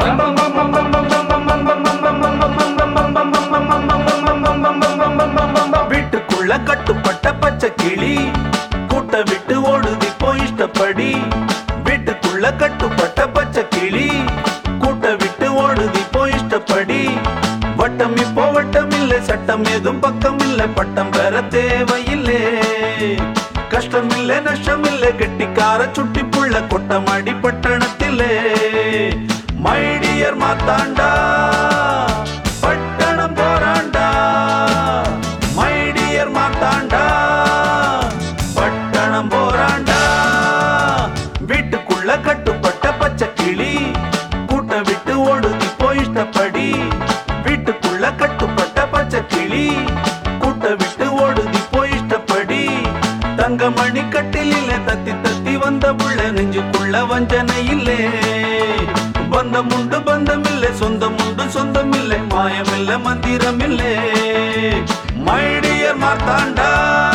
வீட்டுக்குள்ள கட்டுப்பட்ட பச்சை கிளி கூட்ட விட்டு ஓடுது இப்போ இஷ்டப்படி வீட்டுக்குள்ள கட்டுப்பட்ட பச்சை கிளி கூட்ட விட்டு ஓடுது இப்போ இஷ்டப்படி வட்டம் இப்போ வட்டம் இல்லை சட்டம் ஏதும் பக்கம் இல்லை பட்டம் பெற தேவையில்லை கஷ்டம் இல்லை நஷ்டம் இல்லை கெட்டிக்கார சுட்டி புள்ள கொட்டமாடி பட்டணத்திலே மைடியர் மாத்தாண்டா பட்டணம் போராண்டா மைடியர் மாத்தாண்டா பட்டணம் போராண்டா வீட்டுக்குள்ள கட்டுப்பட்ட பச்சை கிளி கூட்ட விட்டு ஓடுதி போய் இஷ்டப்படி வீட்டுக்குள்ள கட்டுப்பட்ட பச்சை கிளி கூட்ட விட்டு ஓடுதி போய் இஷ்டப்படி தங்கமணி கட்டிலே தத்தி தத்தி வந்த புள்ள நெஞ்சுக்குள்ள வஞ்சனை இல்லே பந்தம் உண்டு பந்தம் இல்லை சொந்தம் உண்டு சொந்தம் இல்லை மாயம் இல்லை மந்திரம் இல்லை மைடியர் மார்த்தாண்டா